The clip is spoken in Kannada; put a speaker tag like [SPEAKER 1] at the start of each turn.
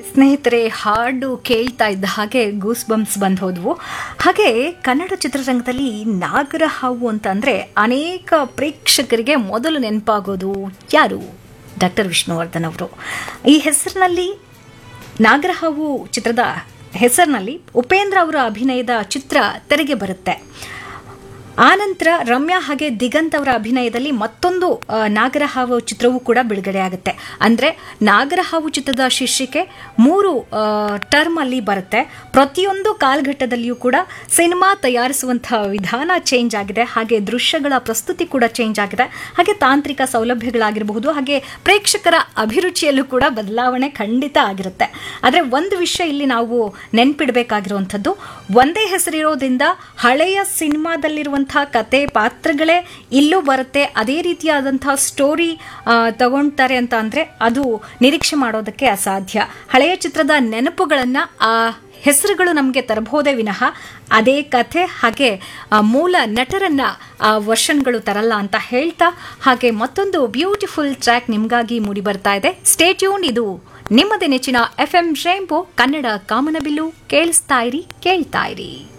[SPEAKER 1] ಸ್ನೇಹಿತರೆ ಹಾಡು ಕೇಳ್ತಾ ಇದ್ದ ಹಾಗೆ ಗೂಸ್ ಬಂಪ್ಸ್ ಬಂದು ಹೋದ್ವು ಹಾಗೆ ಕನ್ನಡ ಚಿತ್ರರಂಗದಲ್ಲಿ ನಾಗರ ಹಾವು ಅಂತ ಅಂದರೆ ಅನೇಕ ಪ್ರೇಕ್ಷಕರಿಗೆ ಮೊದಲು ನೆನಪಾಗೋದು ಯಾರು ಡಾಕ್ಟರ್ ವಿಷ್ಣುವರ್ಧನ್ ಅವರು ಈ ಹೆಸರಿನಲ್ಲಿ ನಾಗರಹಾವು ಚಿತ್ರದ ಹೆಸರಿನಲ್ಲಿ ಉಪೇಂದ್ರ ಅವರ ಅಭಿನಯದ ಚಿತ್ರ ತೆರೆಗೆ ಬರುತ್ತೆ ಆನಂತರ ರಮ್ಯಾ ಹಾಗೆ ದಿಗಂತ್ ಅವರ ಅಭಿನಯದಲ್ಲಿ ಮತ್ತೊಂದು ಆ, ನಾಗರಹಾವು ಚಿತ್ರವೂ ಕೂಡ ಬಿಡುಗಡೆ ಆಗುತ್ತೆ ಅಂದರೆ ನಾಗರಹಾವು ಚಿತ್ರದ ಶೀರ್ಷಿಕೆ ಮೂರು ಟರ್ಮ್ ಅಲ್ಲಿ ಬರುತ್ತೆ ಪ್ರತಿಯೊಂದು ಕಾಲಘಟ್ಟದಲ್ಲಿಯೂ ಕೂಡ ಸಿನಿಮಾ ತಯಾರಿಸುವಂತಹ ವಿಧಾನ ಚೇಂಜ್ ಆಗಿದೆ ಹಾಗೆ ದೃಶ್ಯಗಳ ಪ್ರಸ್ತುತಿ ಕೂಡ ಚೇಂಜ್ ಆಗಿದೆ ಹಾಗೆ ತಾಂತ್ರಿಕ ಸೌಲಭ್ಯಗಳಾಗಿರಬಹುದು ಹಾಗೆ ಪ್ರೇಕ್ಷಕರ ಅಭಿರುಚಿಯಲ್ಲೂ ಕೂಡ ಬದಲಾವಣೆ ಖಂಡಿತ ಆಗಿರುತ್ತೆ ಆದರೆ ಒಂದು ವಿಷಯ ಇಲ್ಲಿ ನಾವು ನೆನ್ಪಿಡಬೇಕಾಗಿರುವಂಥದ್ದು ಒಂದೇ ಹೆಸರಿರೋದ್ರಿಂದ ಹಳೆಯ ಸಿನಿಮಾದಲ್ಲಿರುವಂತಹ ಕತೆ ಪಾತ್ರಗಳೇ ಇಲ್ಲೂ ಬರುತ್ತೆ ಅದೇ ರೀತಿಯಾದಂತಹ ಸ್ಟೋರಿ ತಗೊಳ್ತಾರೆ ಅಂತ ಅಂದರೆ ಅದು ನಿರೀಕ್ಷೆ ಮಾಡೋದಕ್ಕೆ ಅಸಾಧ್ಯ ಹಳೆಯ ಚಿತ್ರದ ನೆನಪುಗಳನ್ನು ಆ ಹೆಸರುಗಳು ನಮಗೆ ತರಬಹುದೇ ವಿನಃ ಅದೇ ಕಥೆ ಹಾಗೆ ಆ, ಮೂಲ ನಟರನ್ನ ಆ ವರ್ಷನ್ಗಳು ತರಲ್ಲ ಅಂತ ಹೇಳ್ತಾ ಹಾಗೆ ಮತ್ತೊಂದು ಬ್ಯೂಟಿಫುಲ್ ಟ್ರ್ಯಾಕ್ ನಿಮಗಾಗಿ ಮೂಡಿ ಬರ್ತಾ ಇದೆ ಸ್ಟೇಟ್ಯೂನ್ ಇದು ನಿಮ್ಮದೇ ನೆಚ್ಚಿನ ಎಫ್ ಎಂ ಶೇಂಪು ಕನ್ನಡ ಕಾಮನಬಿಲ್ಲು ಕೇಳಿಸ್ತಾ ಇರಿ ಕೇಳ್ತಾ ಇರಿ